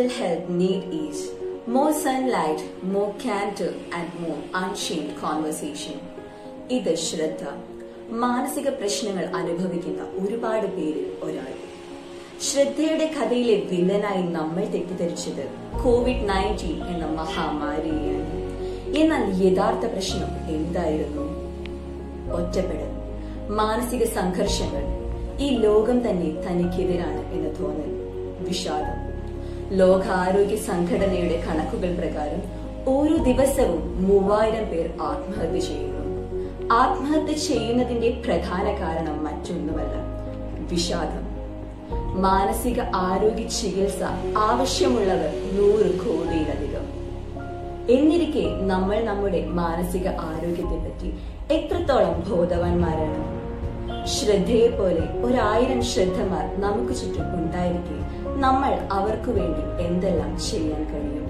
mental health need is more sunlight, more candor, and more unchained conversation. ഇത് ശ്രദ്ധ മാനസിക പ്രശ്നങ്ങൾ അനുഭവിക്കുന്ന ഒരുപാട് പേരിൽ ഒരാൾ ശ്രദ്ധയുടെ കഥയിലെ വില്ലനായി നമ്മൾ തെറ്റിദ്ധരിച്ചത് കോവിഡ് നയൻറ്റീൻ എന്ന മഹാമാരിയെയാണ് എന്നാൽ യഥാർത്ഥ പ്രശ്നം എന്തായിരുന്നു ഒറ്റപ്പെടൽ മാനസിക സംഘർഷങ്ങൾ ഈ ലോകം തന്നെ തനിക്കെതിരാണ് എന്ന തോന്നൽ വിഷാദം ലോകാരോഗ്യ സംഘടനയുടെ കണക്കുകൾ പ്രകാരം ഓരോ ദിവസവും മൂവായിരം പേർ ആത്മഹത്യ ചെയ്യുന്നു ആത്മഹത്യ ചെയ്യുന്നതിന്റെ പ്രധാന കാരണം മറ്റൊന്നുമല്ല വിഷാദം മാനസിക ആരോഗ്യ ചികിത്സ ആവശ്യമുള്ളവർ നൂറ് കോടിയിലധികം എന്നിരിക്കെ നമ്മൾ നമ്മുടെ മാനസിക ആരോഗ്യത്തെ പറ്റി എത്രത്തോളം ബോധവാന്മാരാണ് ശ്രദ്ധയെ പോലെ ഒരായിരം ശ്രദ്ധമാർ നമുക്ക് ചുറ്റും ഉണ്ടായിരിക്കെ നമ്മൾ അവർക്ക് വേണ്ടി എന്തെല്ലാം ചെയ്യാൻ കഴിയും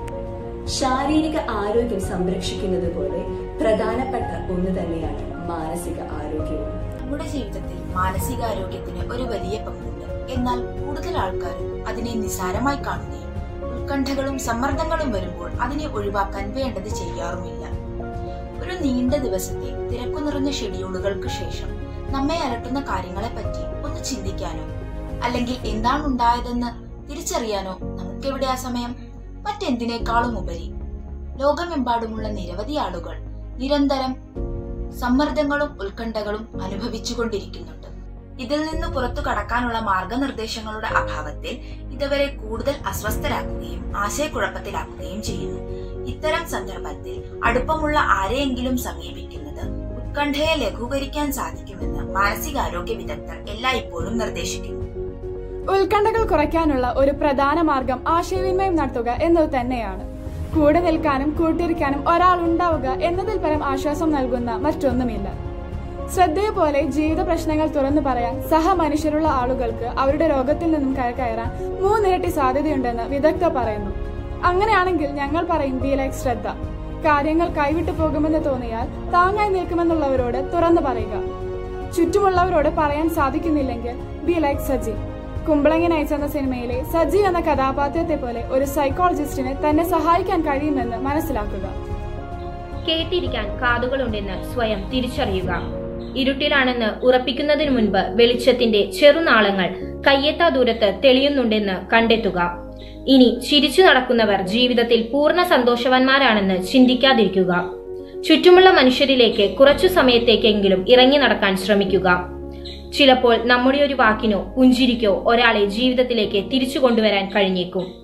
ശാരീരിക ആരോഗ്യം സംരക്ഷിക്കുന്നത് പോലെ പ്രധാനപ്പെട്ട ഒന്ന് തന്നെയാണ് മാനസിക ആരോഗ്യവും നമ്മുടെ ജീവിതത്തിൽ മാനസികാരോഗ്യത്തിന് ഒരു വലിയ പങ്കുണ്ട് എന്നാൽ കൂടുതൽ ആൾക്കാരും അതിനെ നിസ്സാരമായി കാണുകയും ഉത്കണ്ഠകളും സമ്മർദ്ദങ്ങളും വരുമ്പോൾ അതിനെ ഒഴിവാക്കാൻ വേണ്ടത് ചെയ്യാറുമില്ല ഒരു നീണ്ട ദിവസത്തെ തിരക്കു നിറഞ്ഞ ഷെഡ്യൂളുകൾക്ക് ശേഷം നമ്മെ അലട്ടുന്ന കാര്യങ്ങളെപ്പറ്റി ഒന്ന് ചിന്തിക്കാനോ അല്ലെങ്കിൽ എന്താണ് ഉണ്ടായതെന്ന് തിരിച്ചറിയാനോ നമുക്കെവിടെ ആ സമയം മറ്റെന്തിനേക്കാളും ഉപരി ലോകമെമ്പാടുമുള്ള നിരവധി ആളുകൾ നിരന്തരം സമ്മർദ്ദങ്ങളും ഉത്കണ്ഠകളും അനുഭവിച്ചുകൊണ്ടിരിക്കുന്നുണ്ട് ഇതിൽ നിന്ന് പുറത്തു കടക്കാനുള്ള മാർഗനിർദ്ദേശങ്ങളുടെ അഭാവത്തിൽ ഇതുവരെ കൂടുതൽ അസ്വസ്ഥരാക്കുകയും ആശയക്കുഴപ്പത്തിലാക്കുകയും ചെയ്യുന്നു ഇത്തരം സന്ദർഭത്തിൽ അടുപ്പമുള്ള ആരെയെങ്കിലും സമീപിക്കുന്നത് ഉത്കണ്ഠയെ ലഘൂകരിക്കാൻ സാധിക്കുമെന്ന് മാനസികാരോഗ്യ വിദഗ്ധർ എല്ലായ്പ്പോഴും നിർദ്ദേശിക്കുന്നു ഉത്കണ്ഠകൾ കുറയ്ക്കാനുള്ള ഒരു പ്രധാന മാർഗം ആശയവിനിമയം നടത്തുക എന്നത് തന്നെയാണ് കൂടെ നിൽക്കാനും കൂട്ടിരിക്കാനും ഒരാൾ ഉണ്ടാവുക എന്നതിൽ പരം ആശ്വാസം നൽകുന്ന മറ്റൊന്നുമില്ല ശ്രദ്ധയെ പോലെ ജീവിത പ്രശ്നങ്ങൾ തുറന്നു പറയാൻ സഹമനുഷ്യരുള്ള ആളുകൾക്ക് അവരുടെ രോഗത്തിൽ നിന്നും കയറാൻ മൂന്നിരട്ടി സാധ്യതയുണ്ടെന്ന് വിദഗ്ധർ പറയുന്നു അങ്ങനെയാണെങ്കിൽ ഞങ്ങൾ പറയും ബി ലൈക്ക് ശ്രദ്ധ കാര്യങ്ങൾ കൈവിട്ടു പോകുമെന്ന് തോന്നിയാൽ താങ്ങായി നിൽക്കുമെന്നുള്ളവരോട് തുറന്നു പറയുക ചുറ്റുമുള്ളവരോട് പറയാൻ സാധിക്കുന്നില്ലെങ്കിൽ ബി ലൈക്ക് സജി കുമ്പളങ്ങൻ അയച്ച എന്ന സിനിമയിലെ സജി എന്ന കഥാപാത്രത്തെ പോലെ ഒരു സൈക്കോളജിസ്റ്റിന് തന്നെ സഹായിക്കാൻ കഴിയുമെന്ന് മനസ്സിലാക്കുക കേട്ടിരിക്കാൻ കാതുകളുണ്ടെന്ന് സ്വയം തിരിച്ചറിയുക ഇരുട്ടിലാണെന്ന് ഉറപ്പിക്കുന്നതിനു മുൻപ് വെളിച്ചത്തിന്റെ ചെറുനാളങ്ങൾ കയ്യെത്താ ദൂരത്ത് തെളിയുന്നുണ്ടെന്ന് കണ്ടെത്തുക ഇനി ചിരിച്ചു നടക്കുന്നവർ ജീവിതത്തിൽ പൂർണ്ണ സന്തോഷവാന്മാരാണെന്ന് ചിന്തിക്കാതിരിക്കുക ചുറ്റുമുള്ള മനുഷ്യരിലേക്ക് കുറച്ചു സമയത്തേക്കെങ്കിലും ഇറങ്ങി നടക്കാൻ ശ്രമിക്കുക ചിലപ്പോൾ നമ്മുടെ ഒരു വാക്കിനോ പുഞ്ചിരിക്കോ ഒരാളെ ജീവിതത്തിലേക്ക് തിരിച്ചു കൊണ്ടുവരാൻ കഴിഞ്ഞേക്കും